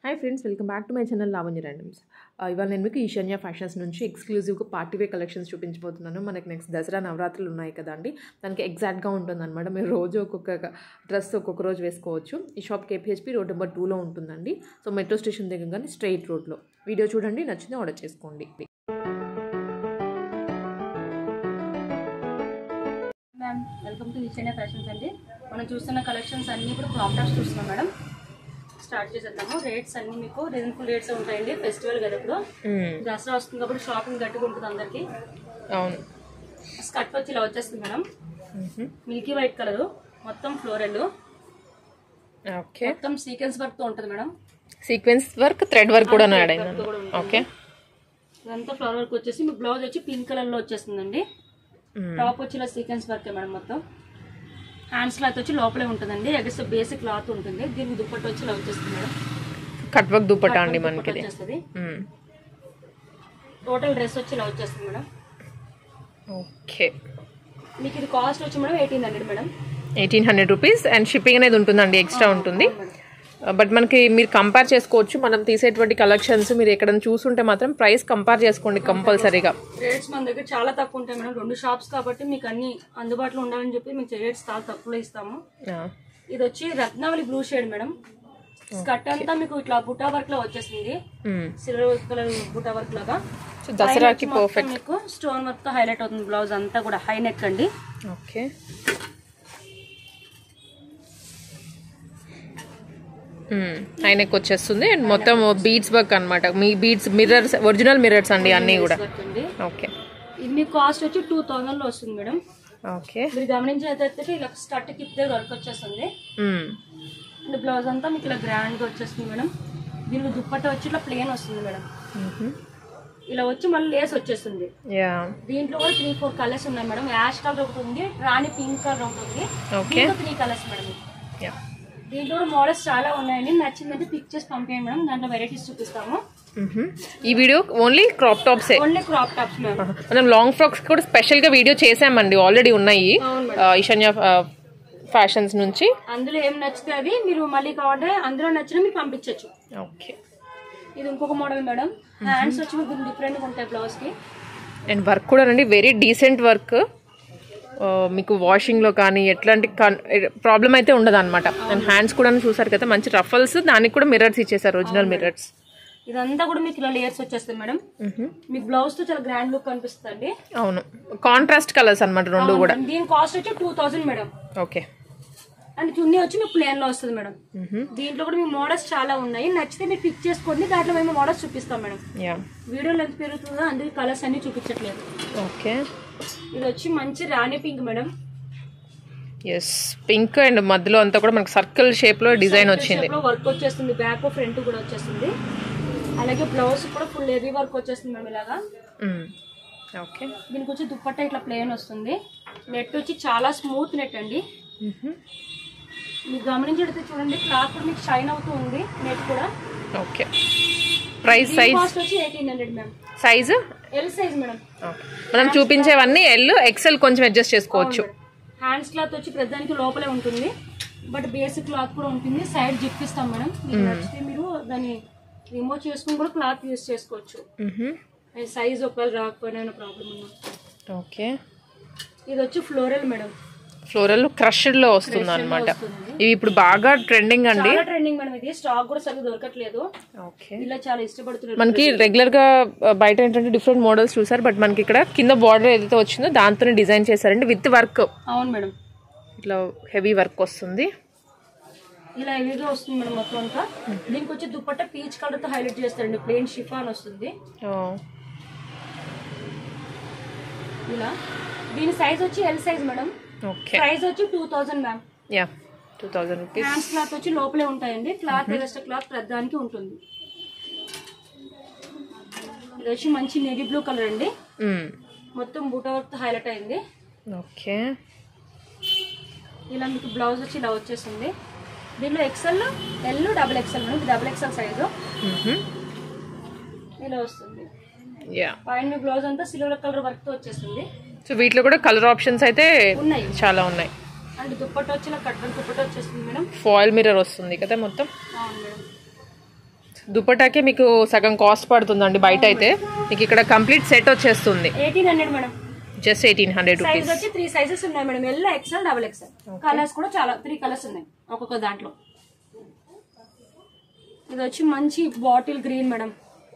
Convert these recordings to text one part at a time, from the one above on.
Hi friends welcome back to my channel Lavanya randoms ఇవాళ నేను మీకు ఈశాన్య ఫ్యాషన్స్ నుంచి ఎక్స్క్లూజివ్గా పార్టీ వే కలెక్షన్స్ చూపించబోతున్నాను మనకి నెక్స్ట్ దసరా నవరాత్రులు ఉన్నాయి కదండి దానికి ఎగ్జాక్ట్గా ఉంటుందన్నమాట మీరు రోజు ఒక్కొక్క డ్రెస్ ఒక్కొక్క రోజు వేసుకోవచ్చు ఈ షాప్ కేపీహెచ్పి రోడ్ నెంబర్ టూలో ఉంటుందండి సో మెట్రో స్టేషన్ దగ్గర కానీ స్ట్రైట్ రోడ్లో వీడియో చూడండి నచ్చింది ఆర్డర్ చేసుకోండి ma'am welcome to Vichaina fashions అండి మనం చూస్తున్న కలెక్షన్స్ అన్ని ఇప్పుడు క్రాప్ టాప్స్ చూస్తున్నాం మేడం స్టార్ట్ చేసేద్దాము రేట్స్ అన్ని మీకు రీజనబుల్ రేట్స్ ఉంటాయండి ఫెస్టివల్ కదా ఇప్పుడు దసరా వస్తుంది కాబట్టి షాపింగ్ గట్టిగా ఉంటుంది అందరికి అవును స్కర్ట్ వచ్చి ఇలా వచ్చేస్తుంది మేడం మిల్కీ వైట్ కలర్ మొత్తం ఫ్లోరల్ ఓకే మొత్తం సీక్వెన్స్ వర్క్ తో ఉంటుంది madam sequence work thread work కూడా యాడ్ వర్క్ అయిందండి కూడా ఉంటుంది. ఓకే ఇదంతా ఫ్లవర్ వర్క్ వచ్చేసి మీ బ్లౌజ్ వచ్చి పింక్ కలర్ లో వచ్చేస్తుందండి టాప్ వచ్చి ఇలా సీక్వెన్స్ వర్క్ మేడం మొత్తం హ్యాండ్స్ క్లాత్ వచ్చి లోపలే ఉంటుందండి ఎగస్ బేసిక్ క్లాత్ ఉంటుంది దీనికి దుప్పట్టు వచ్చి ఇలా వచ్చేస్తుంది మేడం కట్ వర్క్ దుపట్టా అండి దుప్పట్టు మనకి ఇది వచ్చేస్తుంది టోటల్ డ్రెస్ వచ్చి ఇలా వచ్చేస్తుంది మేడం ఓకే మీకు ఇది కాస్ట్ వచ్చి madam eighteen hundred madam eighteen hundred rupees and shipping అనేది ఉంటుందండి ఎక్స్ట్రా ఉంటుంది బట్ మనకి మీరు కంపేర్ చేసుకోవచ్చు మనం తీసేటువంటి కలెక్షన్స్ మీరు ఎక్కడైనా చూసుంటే మాత్రం ప్రైస్ కంపేర్ చేసుకోండి కంపల్సరీగా రేట్స్ మన దగ్గర చాలా తక్కువ ఉంటాయి మేడం రెండు షాప్స్ కాబట్టి మీకు అన్ని అందుబాటులో ఉండాలని చెప్పి మీకు రేట్స్ చాలా తక్కువలో ఇస్తాము ఇది వచ్చి రత్నావళి బ్లూ షేడ్ మేడం స్కర్ట్ అంతా మీకు ఇట్లా బుటా వర్క్ లో వచ్చేసింది సిల్వర్ కలర్ బుటా వర్క్ లాగా సో దసరాకి పైన వచ్చి మొత్తం మీకు స్టోన్ వర్క్ తో హైలైట్ అవుతుంది బ్లౌజ్ అంతా కూడా హై నెక్ అండి ఓకే ఆయనకి వచ్చేస్తుంది అండ్ మొత్తం బీడ్స్ వర్క్ అన్నమాట మీ బీడ్స్ మిర్రర్స్ ఒరిజినల్ మిర్రర్స్ అండి అన్నీ కూడా వర్క్ అండి ఓకే ఇది మీకు కాస్ట్ వచ్చి టూ థౌసండ్ లో వస్తుంది మేడం ఓకే మీరు గమనించినట్లయితే ఇలా స్కర్ట్ కిప్ దగ్గర వర్క్ వచ్చేస్తుంది అండ్ బ్లౌజ్ అంతా మీకు ఇలా గ్రాండ్ గా వచ్చేస్తుంది మేడం దీనికి దుప్పట్ట వచ్చి ఇట్లా ప్లేన్ వస్తుంది మేడం ఇలా వచ్చి మళ్ళీ లేస్ వచ్చేస్తుంది యా దీంట్లో కూడా త్రీ ఫోర్ కలర్స్ ఉన్నాయి మేడం యాష్ కలర్ ఒకటి ఉంది రాణి పింక్ కలర్ ఒకటి ఉంది ఓకే దీంట్లో త్రీ కలర్స్ మేడం యా దీంట్లో కూడా మోడల్స్ చాలా ఉన్నాయండి నచ్చిందంటే పిక్ చేసి పంపేయండి మేడం దాంట్లో వెరైటీస్ చూపిస్తాము ఈ వీడియో ఓన్లీ క్రాప్ టాప్సే ఓన్లీ క్రాప్ టాప్స్ మేడం మనం లాంగ్ ఫ్రాక్స్ కూడా స్పెషల్ గా వీడియో చేసామండి ఆల్రెడీ ఉన్నాయి అవును ఆ, ఈశాన్య ఫ్యాషన్స్ నుంచి అందులో ఏం నచ్చితే అది మీరు మళ్ళీ కావాలంటే అందులో నచ్చిన మీరు పంపించవచ్చు ఓకే ఇది ఇంకొక మోడల్ మేడం హ్యాండ్స్ వచ్చి మీకు డిఫరెంట్ గా ఉంటాయి బ్లౌజ్ కి అండ్ వర్క్ కూడా అండి వెరీ డీసెంట్ వర్క్ మీకు వాషింగ్లో కానీ ఎట్లాంటి ప్రాబ్లం అయితే ఉండదు అనమాట అండ్ హ్యాండ్స్ కూడా చూసారు కదా మంచి రఫల్స్ దానికి కూడా మిర్రర్స్ ఇచ్చేసారు ఒరిజినల్ మిర్రర్స్ ఇదంతా కూడా మీకు ఇలా లేయర్స్ వచ్చేస్తాయి మేడం మీకు బ్లౌజ్ తో చాలా గ్రాండ్ లుక్ కనిపిస్తుంది అవును కాంట్రాస్ట్ కలర్స్ అన్నమాట రెండు కూడా దీని కాస్ట్ వచ్చి two thousand madam okay and chunni వచ్చి మీకు ప్లేన్ లో వస్తుంది మేడం దీంట్లో కూడా మీ మోడల్స్ చాలా ఉన్నాయి నచ్చితే మీరు పిక్ చేసుకోండి దాంట్లో మేము మోడల్స్ చూపిస్తాం మేడం యా వీడియో లెంత్ పెరుగుతుందో అందుకే కలర్స్ అన్ని చూపించట్లేదు ఓకే ఇది వచ్చి మంచి రాణి pink madam yes pink and మధ్యలో అంతా కూడా మనకి సర్కిల్ షేప్లో డిజైన్ వచ్చింది వర్క్ వచ్చేస్తుంది బ్యాక్ ఫ్రంట్ కూడా వచ్చేస్తుంది అలాగే బ్లౌజ్ కూడా ఫుల్ హెవీ వర్క్ వచ్చేస్తుంది మేడం ఇలాగా ఓకే దీనికి వచ్చి దుప్పట్ట ఇట్లా ప్లేన్ వస్తుంది నెట్ వచ్చి చాలా స్మూత్ నెట్ అండి మీకు గమనించడితే చూడండి క్లాత్ కూడా మీకు షైన్ అవుతూ ఉంది నెట్ కూడా ఓకే ప్రైస్ సైజ్ కాస్ట్ వచ్చి eighteen hundred ma'am size L size madam మనం చూపించేవన్నీ ఎల్ ఎక్సెల్ కొంచెం అడ్జస్ట్ చేసుకోవచ్చు హ్యాండ్స్ క్లాత్ వచ్చి ప్రతిదానికి లోపలే ఉంటుంది బట్ బేసిక్ క్లాత్ కూడా ఉంటుంది సైడ్ జిప్ ఇస్తాం మేడం మీకు నచ్చితే మీరు దాన్ని రిమూవ్ చేసుకుని కూడా క్లాత్ యూస్ చేసుకోవచ్చు సైజ్ ఒకవేళ రాకపోయినా ప్రాబ్లం ఉన్నా ఓకే ఇది వచ్చి ఫ్లోరల్ మేడం ఫ్లోరల్ క్రష్డ్ లో వస్తుంది అనమాట ఇవి ఇప్పుడు బాగా ట్రెండింగ్ అండి చాలా ట్రెండింగ్ మేడం ఇది స్టాక్ కూడా సరిగ్గా దొరకట్లేదు ఓకే ఇలా చాలా ఇష్టపడుతున్నారు మనకి రెగ్యులర్ గా ఆ, బయట ఏంటంటే డిఫరెంట్ మోడల్స్ చూసారు బట్ మనకి ఇక్కడ కింద బార్డర్ ఏదైతే వచ్చిందో దాంతోనే డిజైన్ చేశారండి విత్ వర్క్ అవును మేడం ఇట్లా హెవీ వర్క్ వస్తుంది ఇలా హెవీగా వస్తుంది మేడం మొత్తం అంతా దీనికి వచ్చి దుప్పట్ట పీచ్ కలర్ తో హైలైట్ చేస్తారండి ప్లెయిన్ షిఫాన్ వస్తుంది ఇలా దీని సైజ్ వచ్చి L size madam okay price వచ్చి two thousand ma'am yeah two thousand rupees hands cloth వచ్చి లోపలే ఉంటాయండి క్లాత్ ఎగస్ట్రా క్లాత్ ప్రధానికి ఉంటుంది ఇది వచ్చి మంచి నేవీ బ్లూ కలర్ అండి మొత్తం బూటా వర్క్ హైలైట్ అయింది ఓకే ఇలా మీకు బ్లౌజ్ వచ్చి ఇలా వచ్చేసింది దీనిలో XL L double XL madam double XL size ఇలా వస్తుంది యా పైన మీ బ్లౌజ్ అంతా సిల్వర్ కలర్ వర్క్ తో వచ్చేస్తుంది సో వీటిలో కూడా కలర్ ఆప్షన్స్ అయితే ఉన్నాయి చాలా ఉన్నాయి అండ్ దుప్పట్ట వచ్చి ఇలా కట్ దుప్పట్ట వచ్చేస్తుంది మేడం ఫాయిల్ మిర్రర్ వస్తుంది కదా మొత్తం అవును మేడం దుపటాకే మీకు సగం కాస్ట్ పడుతుందండి బయట అయితే మీకు ఇక్కడ కంప్లీట్ సెట్ వచ్చేస్తుంది eighteen hundred madam just eighteen hundred size rupees వచ్చి త్రీ సైజెస్ ఉన్నాయి madam L XL double XL colours కూడా చాలా త్రీ కలర్స్ ఉన్నాయి ఒక్కొక్క దాంట్లో ఇది వచ్చి మంచి బాటిల్ గ్రీన్ మేడం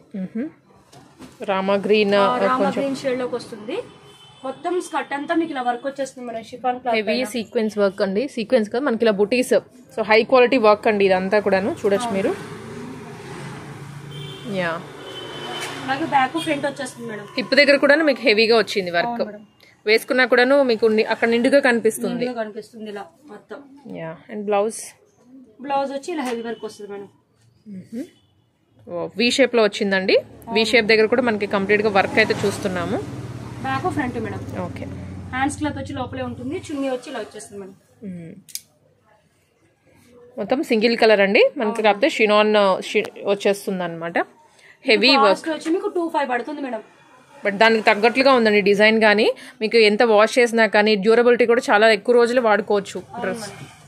రామా గ్రీన్ రామా గ్రీన్ షేడ్ లోకి వస్తుంది మొత్తం స్కర్ట్ అంతా మీకు ఇలా వర్క్ వచ్చేస్తుంది madam chiffon cloth heavy sequence work అండి సీక్వెన్స్ కదా మనకి ఇలా బుటీస్ సో హై క్వాలిటీ వర్క్ అండి ఇదంతా కూడాను చూడొచ్చు మీరు యా అలాగే బ్యాక్ ఫ్రంట్ వచ్చేస్తుంది మేడం హిప్ దగ్గర కూడా మీకు హెవీగా వచ్చింది వర్క్ మేడం. వేసుకున్నా కూడాను మీకు ని- అక్కడ నిండుగా కనిపిస్తుంది ఇలా కనిపిస్తుంది ఇలా మొత్తం యా అండ్ బ్లౌజ్ బ్లౌజ్ వచ్చి ఇలా హెవీ వర్క్ వస్తుంది మేడం వి షేప్ లో వచ్చిందండి వి షేప్ దగ్గర కూడా మనకి కంప్లీట్ గా వర్క్ అయితే చూస్తున్నాము back front madam okay hands cloth వచ్చి లోపలే ఉంటుంది చున్నీ వచ్చి ఇలా వచ్చేస్తుంది మేడం మొత్తం సింగిల్ కలర్ అండి మనకి కాకపోతే షినాన్ వచ్చేస్తుంది అనమాట హెవీ వర్క్ కాస్ట్ వచ్చి మీకు టూ ఫైవ్ పడుతుంది మేడం బట్ దానికి తగ్గట్లుగా ఉందండి డిజైన్ కానీ మీకు ఎంత వాష్ చేసినా కానీ డ్యూరబిలిటీ కూడా చాలా ఎక్కువ రోజులు వాడుకోవచ్చు డ్రెస్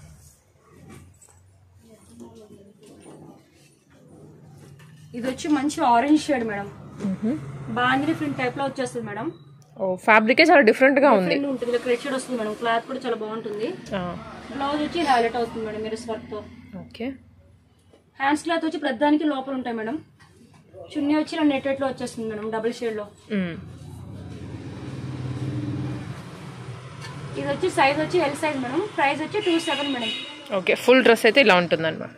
ఇది వచ్చి మంచి orange shade madam bandhani print type లో వచ్చేస్తుంది మేడం ఓ ఫ్యాబ్రికే చాలా డిఫరెంట్ గా ఉంది ప్రింట్ ఉంటుంది ఇలా క్రెడ్ షేడ్ వస్తుంది మేడం క్లాత్ కూడా చాలా బాగుంటుంది బ్లౌజ్ వచ్చి హైలైట్ అవుతుంది మేడం మీరు వర్క్ తో ఓకే హ్యాండ్స్ క్లాత్ వచ్చి ప్రతిదానికి లోపల ఉంటాయి మేడం చున్నీ వచ్చి ఇలా నెట్టెట్ లో వచ్చేస్తుంది మేడం డబుల్ షేడ్ లో ఇది వచ్చి సైజ్ వచ్చి ఎల్ సైజ్ మేడం ప్రైస్ వచ్చి two seven madam okay full dress అయితే ఇలా ఉంటుంది అనమాట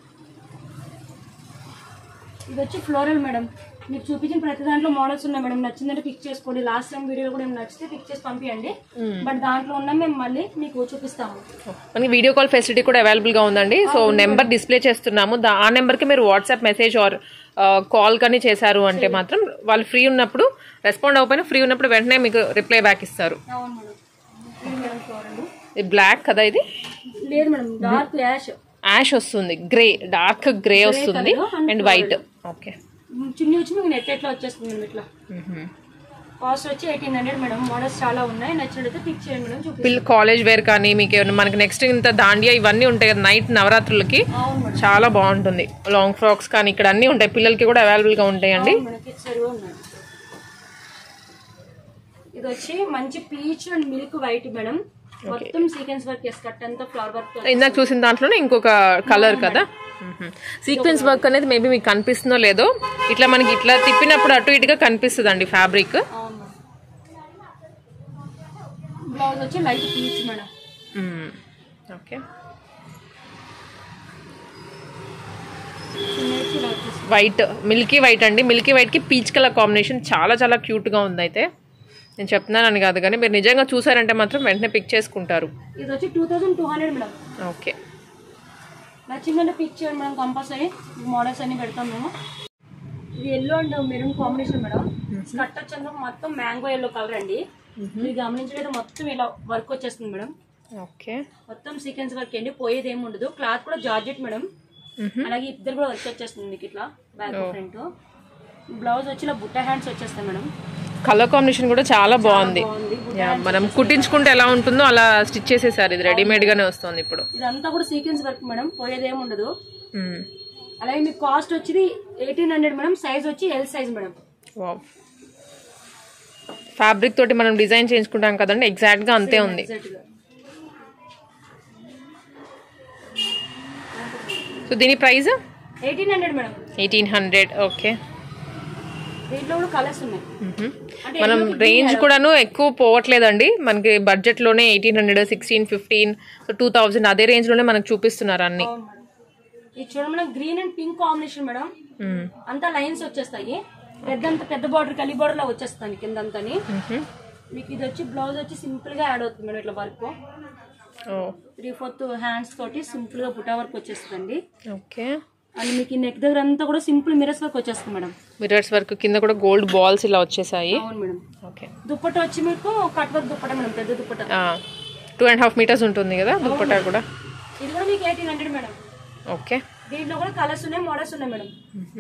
ఇది వచ్చి ఫ్లోరల్ మేడం మీకు చూపించిన ప్రతి దాంట్లో మోడల్స్ ఉన్నాయి మేడం నచ్చిందంటే పిక్ చేసుకోండి లాస్ట్ టైం వీడియో కూడా ఏమైనా నచ్చితే పిక్ చేసి పంపించండి బట్ దాంట్లో ఉన్న మేము మళ్ళీ మీకు చూపిస్తాము మనకి వీడియో కాల్ ఫెసిలిటీ కూడా అవైలబుల్ గా ఉందండి సో నెంబర్ డిస్ప్లే చేస్తున్నాము దా- ఆ నెంబర్ కి మీరు వాట్సాప్ మెసేజ్ ఆర్ కాల్ కానీ చేశారు అంటే మాత్రం వాళ్ళు ఫ్రీ ఉన్నప్పుడు రెస్పాండ్ అవ్వకపోయినా ఫ్రీ ఉన్నప్పుడు వెంటనే మీకు రిప్లై బ్యాక్ ఇస్తారు అవును మేడం ఇది మేడం ఫ్లోరల్ ఇది బ్లాక్ కదా ఇది లేదు మేడం డార్క్ యాష్ యాష్ వస్తుంది గ్రే డార్క్ గ్రే వస్తుంది colour and and white okay chunni వచ్చి మీకు నెట్ ఎట్లా వచ్చేస్తుంది మేడం ఇట్లా కాస్ట్ వచ్చి ఎయిటీన్ హండ్రెడ్ మేడం మోడల్స్ చాలా ఉన్నాయి నచ్చినట్లయితే పిక్ చేయండి మేడం చూపిస్తాను పిల్ల కాలేజ్ వేర్ కానీ మీకు ఏమైనా మనకి నెక్స్ట్ ఇంత దాండియా ఇవన్నీ ఉంటాయి కదా నైట్ నవరాత్రులకి అవును మేడం చాలా బాగుంటుంది లాంగ్ ఫ్రాక్స్ కానీ ఇక్కడ అన్నీ ఉంటాయి పిల్లలకి కూడా అవైలబుల్ గా ఉంటాయండి అవును మేడం కిడ్స్ సరిగా ఉన్నాయి ఇది వచ్చి మంచి peach and milk white madam మొత్తం సీక్వెన్స్ వర్క్ కట్ అంతా ఫ్లవర్ వర్క్ ఇందాక చూసిన దాంట్లోనే ఇంకొక కలర్ కదా సీక్వెన్స్ వర్క్ అనేది మేబీ మీకు కనిపిస్తుందో లేదో ఇట్లా మనకి ఇట్లా తిప్పినప్పుడు అటు ఇటుగా కనిపిస్తుంది అండి ఫ్యాబ్రిక్ అవును బ్లౌజ్ వచ్చి లైట్ పీచ్ మేడం ఓకే చిన్న వచ్చి ఇలా వచ్చేసి వైట్ మిల్కీ వైట్ అండి మిల్కీ వైట్కి పీచ్ కలర్ కాంబినేషన్ చాలా చాలా క్యూట్గా ఉంది అయితే నేను చెప్తున్నానని కాదు కానీ మీరు నిజంగా చూసారంటే మాత్రం వెంటనే పిక్ చేసుకుంటారు ఇది వచ్చి two thousand two hundred madam okay నచ్చిందంటే పిక్ చేయండి మేడం కంపల్సరీ మోడల్స్ అన్ని పెడతాం మేము ఇది yellow and maroon combination madam skirt వచ్చేందుకు మొత్తం మ్యాంగో ఎల్లో కలర్ అండి మీరు గమనించలేదు మొత్తం ఇలా వర్క్ వచ్చేస్తుంది మేడం ఓకే మొత్తం సీక్వెన్స్ వర్క్ అండి పోయేది ఏమి ఉండదు క్లాత్ కూడా జార్జెట్ మేడం అలాగే ఇద్దరు కూడా వర్క్ వచ్చేస్తుంది మీకు ఇట్లా బ్యాక్ ఫ్రంట్ బ్లౌజ్ వచ్చి ఇలా బుట్ట హ్యాండ్స్ వచ్చేస్తాయి మేడం కలర్ కాంబినేషన్ కూడా చాలా బాగుంది బాగుంది యా, మనం కుట్టించుకుంటే ఎలా ఉంటుందో అలా స్టిచ్ చేసేసారు ఇది రెడీమేడ్ గానే వస్తుంది ఇప్పుడు ఇదంతా కూడా సీక్వెన్స్ వర్క్ మేడం పోయేది ఏమి ఉండదు అలాగే మీకు కాస్ట్ వచ్చి ఎయిటీన్ హండ్రెడ్ మేడం సైజ్ వచ్చి ఎల్ సైజ్ మేడం ఫ్యాబ్రిక్ తోటి మనం డిజైన్ చేయించుకుంటాం కదండి ఎగ్జాక్ట్ గా అంతే ఉంది ఎగ్జాక్ట్ గా సో దీని price eighteen hundred madam eighteen hundred okay దీంట్లో కూడా కలర్స్ ఉన్నాయి అంటే మనం రేంజ్ కూడాను ఎక్కువ పోవట్లేదండి మనకి బడ్జెట్ లోనే eighteen hundred sixteen fifteen so two thousand అదే రేంజ్ లోనే మనకు చూపిస్తున్నారు అన్ని అవును మేడం ఇది చూడండి madam green and pink combination madam మ్మ్. అంతా లైన్స్ వచ్చేస్తాయి పెద్ద పెద్ద బార్డర్ కలి బార్డర్ లా వచ్చేస్తాయి కిందంతని మ్మ్. మీకు ఇది వచ్చి బ్లౌజ్ వచ్చి సింపుల్ గా యాడ్ అవుతుంది మేడం ఇట్లా వర్క్ ఓ త్రీ ఫోర్త్ హ్యాండ్స్ తోటి సింపుల్ గా బుటా వర్క్ వచ్చేస్తుందండి ఓకే అండ్ మీకు ఈ నెక్ దగ్గర అంతా కూడా సింపుల్ మిరర్స్ వర్క్ వచ్చేస్తుంది మేడం మిరర్స్ వర్క్ కింద కూడా గోల్డ్ బాల్స్ ఇలా వచ్చేసాయి అవును మేడం ఓకే దుప్పట వచ్చి మీకు కట్ వర్క్ దుప్పట మేడం పెద్ద dupatta two and half metres ఉంటుంది కదా దుప్పటా కూడా ఇది కూడా మీకు ఎయిటీన్ హండ్రెడ్ మేడం ఓకే దీంట్లో కూడా కలర్స్ ఉన్నాయి మోడల్స్ ఉన్నాయి మేడం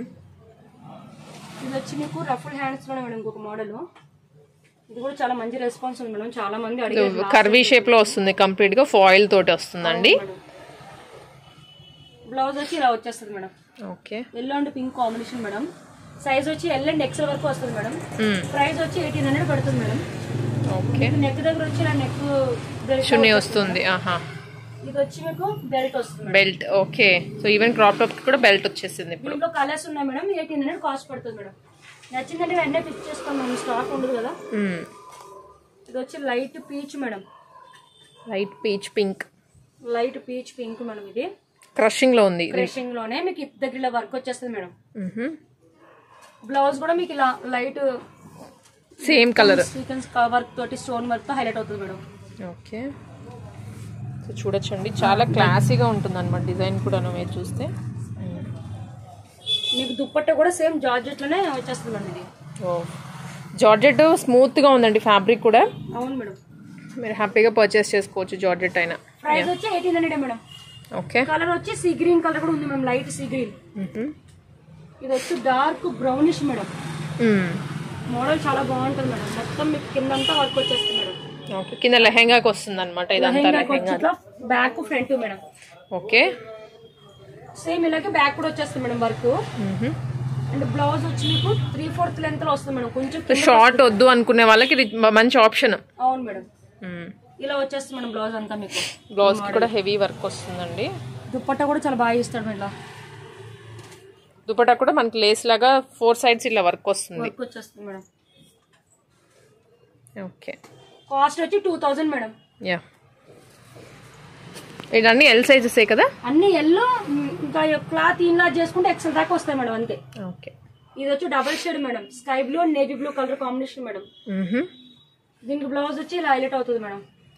ఇది వచ్చి మీకు రఫుల్ హ్యాండ్స్ లోనే మేడం ఇంకొక మోడల్ ఇది కూడా చాలా మంచి రెస్పాన్స్ ఉంది మేడం చాలా మంది అడిగారు కర్వీ షేప్ లో వస్తుంది కంప్లీట్ గా ఫాయిల్ తోటి వస్తుందండి బ్లౌజ్ వచ్చి ఇలా వచ్చేస్తుంది madam okay yellow and pink combination madam size వచ్చి ఎల్ అండ్ ఎక్సెల్ వరకు వస్తుంది మేడం ప్రైస్ వచ్చి ఎయిటీన్ హండ్రెడ్ పడుతుంది మేడం ఓకే నెక్ దగ్గర వచ్చి ఇలా నెక్ బెల్ట్ చున్నీ వస్తుంది ఆహా ఇది వచ్చి మీకు బెల్ట్ వస్తుంది madam. Belt okay so even crop top కూడా బెల్ట్ వచ్చేసింది ఇప్పుడు దీంట్లో కలర్స్ ఉన్నాయి మేడం ఎయిటీన్ హండ్రెడ్ కాస్ట్ పడుతుంది మేడం నచ్చిందంటే వెంటనే పిక్ చేసుకోండి మేడం స్టాక్ ఉండదు కదా ఇది వచ్చి light peach madam light peach pink light peach pink madam ఇది క్రషింగ్ లో ఉంది ఇది క్రషింగ్ లోనే మీకు ఇప్ దగ్గర ఇలా వర్క్ వచ్చేస్తుంది మేడం బ్లౌజ్ కూడా మీకు ఇలా light same colour sequence work తోటి స్టోన్ వర్క్ తో హైలైట్ అవుతుంది మేడం ఓకే సో చూడొచ్చండి చాలా క్లాసీగా ఉంటుంది అనమాట డిజైన్ కూడా మీరు చూస్తే మీకు దుప్పట్ట కూడా సేమ్ జార్జెట్ లోనే వచ్చేస్తుంది మేడం ఇది ఓ జార్జెట్ స్మూత్ గా ఉందండి ఫ్యాబ్రిక్ కూడా అవును మేడం మీరు హ్యాపీగా పర్చేస్ చేసుకోవచ్చు జార్జెట్ అయినా ప్రైస్ వచ్చి eighteen hundred madam okay colour వచ్చి సీ గ్రీన్ కలర్ కూడా ఉంది మేడం లైట్ సీ గ్రీన్ ఇది వచ్చి డార్క్ బ్రౌనిష్ మేడం మోడల్ చాలా బాగుంటుంది మేడం మొత్తం మీకు కిందంతా వర్క్ వచ్చేస్తుంది మేడం ఓకే కింద లెహెంగాకి వస్తుంది అనమాట ఇదంతా లెహెంగాకి వచ్చి లెహెంగా ఇట్లా back front madam okay same ఇలాగే బ్యాక్ కూడా వచ్చేస్తుంది మేడం వర్క్ అండ్ బ్లౌజ్ వచ్చి మీకు త్రీ ఫోర్త్ లెంత్ లో వస్తుంది మేడం కొంచెం కింద- షార్ట్ వద్దు అనుకునే వాళ్ళకి ఇది మ- మంచి ఆప్షన్ అవును మేడం ఇలా వచ్చేస్తుంది మేడం బ్లౌజ్ అంతా మీకు బ్లౌజ్ కి కూడా హెవీ వర్క్ వస్తుందండి దుప్పట్టా కూడా చాలా బాగా ఇస్తాడు మేడం ఇలా దుపట్టా కూడా మనకి లేస్ లాగా ఫోర్ సైడ్స్ ఇలా వర్క్ వస్తుంది వర్క్ వచ్చేస్తుంది మేడం ఓకే కాస్ట్ వచ్చి టూ థౌజండ్ మేడం యా ఇవన్నీ ఎల్ సైజెసే కదా అన్ని ఎల్లో ఇంకా క్లాత్ ఇన్లా చేసుకుంటే ఎక్సెల్ దాకా వస్తాయి మేడం అంతే ఓకే ఇది వచ్చి double shade madam sky blue and navy blue colour combination madam దీనికి బ్లౌజ్ వచ్చి ఇలా హైలైట్ అవుతుంది మేడం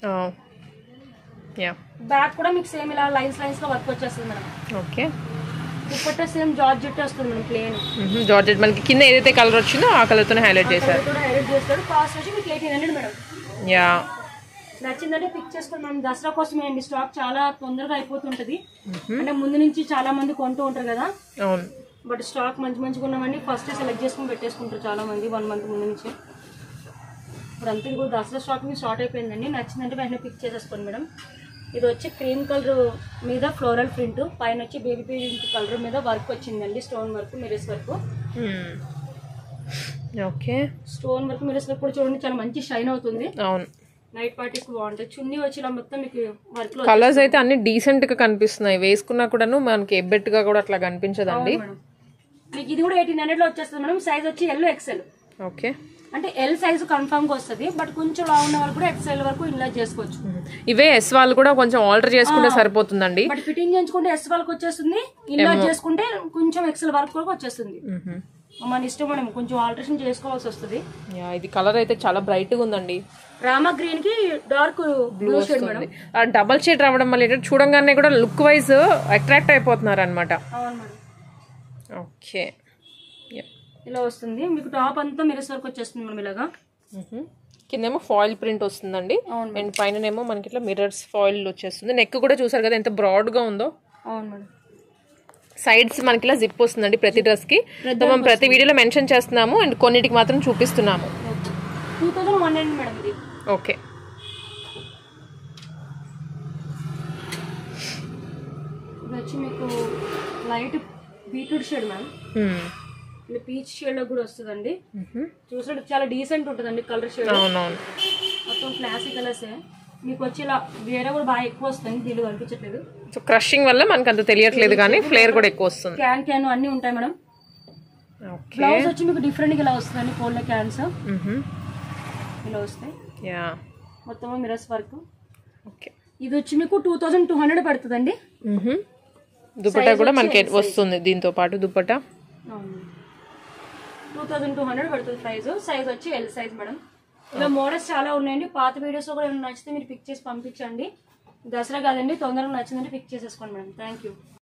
యా బ్యాక్ కూడా మీకు సేమ్ ఇలా లైన్స్ లైన్స్ లో వర్క్ వచ్చేస్తుంది madam okay dupatta same georgette వస్తుంది మేడం ప్లేన్ జార్జెట్ మనకి కింద ఏదైతే కలర్ వచ్చిందో ఆ కలర్తోనే హైలైట్ చేశారు కూడా హైలైట్ చేస్తాడు కాస్ట్ వచ్చి మీకు ఎయిటీన్ హండ్రెడ్ మేడం యా నచ్చిందంటే పిక్ చేసుకుని మనం దసరా కోసమే అండి స్టాక్ చాలా తొందరగా అయిపోతుంటది అంటే ముందు నుంచి చాలా మంది కొంటూ ఉంటారు కదా అవును బట్ స్టాక్ మంచి మంచిగా ఉన్నవన్నీ ఫస్ట్ సెలెక్ట్ చేసుకుని పెట్టేసుకుంటారు చాలా మంది వన్ మంత్ ముందు నుంచి ఇప్పుడు అంతా ఇది కూడా దసరా స్టాక్ మీ షార్ట్ అయిపోయిందండి నచ్చిందంటే వెంటనే పిక్ చేసేసుకోండి మేడం ఇది వచ్చి క్రీమ్ కలర్ మీద ఫ్లోరల్ ప్రింట్ పైన వచ్చి బేబీ పింక్ కలర్ మీద వర్క్ వచ్చిందండి stone work mirrors work okay stone work mirrors work కూడా చూడండి చాలా మంచి షైన్ అవుతుంది అవును నైట్ పార్టీస్ బాగుంటుంది చున్నీ వచ్చి ఇలా మొత్తం మీకు వర్క్ లో కలర్స్ అయితే అన్ని డీసెంట్ గా కనిపిస్తున్నాయి వేసుకున్నా కూడాను మనకి ఎబ్బెట్ గా కూడా అట్లా కనిపించదండి మేడం మీకు ఇది కూడా ఎయిటీన్ హండ్రెడ్ లో వచ్చేస్తుంది మేడం సైజ్ వచ్చి ఎల్ ఎక్సెల్ ఓకే అంటే ఎల్ సైజ్ కన్ఫర్మ్ గా వస్తుంది బట్ కొంచెం లా ఉన్న వాళ్ళు కూడా ఎక్సెల్ వరకు ఇలా చేసుకోవచ్చు ఇవే ఎస్ వాళ్ళు కూడా కొంచెం ఆల్టర్ చేసుకుంటే సరిపోతుందండి బట్ ఫిట్టింగ్ చేయించుకుంటే ఎస్ వాళ్ళకి వచ్చేస్తుంది ఇలా చేసుకుంటే కొంచెం ఎక్సెల్ వరకు కూడా వచ్చేస్తుంది మన ఇష్టం మనం కొంచెం ఆల్టరేషన్ చేసుకోవాల్సి వస్తుంది యా ఇది కలర్ అయితే చాలా బ్రైట్ గా ఉందండి రామా గ్రీన్ కి డార్క్ బ్లూ షేడ్ మేడం ఆ డబల్ షేడ్ రావడం వల్ల ఏంటంటే చూడంగానే కూడా లుక్ వైజ్ అట్రాక్ట్ అయిపోతున్నారు అనమాట అవును మేడం ఓకే ఇలా వస్తుంది మీకు టాప్ అంతా మిరస్ వరకు వచ్చేస్తుంది మేడం ఇలాగా కిందేమో ఫాయిల్ ప్రింట్ వస్తుందండి అవును అండ్ పైననేమో మనకి ఇట్లా మిర్రర్స్ ఫాయిల్ వచ్చేస్తుంది నెక్ కూడా చూసారు కదా ఎంత బ్రాడ్ గా ఉందో అవును మేడం సైడ్స్ మనకి ఇలా జిప్ వస్తుందండి ప్రతి డ్రెస్ కి సో మనం ప్రతి వీడియోలో మెన్షన్ చేస్తున్నాము అండ్ కొన్నిటికి మాత్రం చూపిస్తున్నాము two thousand one hundred madam ఇది ఓకే ఇది వచ్చి మీకు లైట్ బీట్రూట్ షేడ్ మ్యామ్ ఇది పీచ్ షేడ్ లో కూడా వస్తుందండి చూసినట్టు చాలా డీసెంట్ ఉంటుందండి కలర్ షేడ్ అవునవును మొత్తం క్లాసిక్ కలర్సే మీకు వచ్చి ఇలా వేరే కూడా బాగా ఎక్కువ వస్తుంది దీనిలో కనిపించట్లేదు సో క్రషింగ్ వల్ల మనకు అంత తెలియట్లేదు కానీ ఫ్లేర్ కూడా ఎక్కువ వస్తుంది క్యాన్ క్యాన్ అన్ని ఉంటాయి మేడం ఓకే బ్లౌజ్ వచ్చి మీకు డిఫరెంట్ గా ఇలా వస్తుందండి కోల్డ్ క్యాన్స్ ఇలా వస్తాయి యా మొత్తం మిరస్ వర్క్ ఓకే ఇది వచ్చి మీకు టూ థౌజండ్ టూ హండ్రెడ్ పడుతుందండి దుపట్టా కూడా మనకి వస్తుంది దీంతో పాటు dupatta two thousand two hundred పడుతుంది ప్రైస్ సైజ్ వచ్చి ఎల్ సైజ్ మేడం ఇలా మోడల్స్ చాలా ఉన్నాయండి పాత వీడియోస్ కూడా ఏమైనా నచ్చితే మీరు పిక్ చేసి పంపించండి దసరా కాదండి తొందరగా నచ్చిందంటే పిక్ చేసేసుకోండి మేడం థ్యాంక్ యూ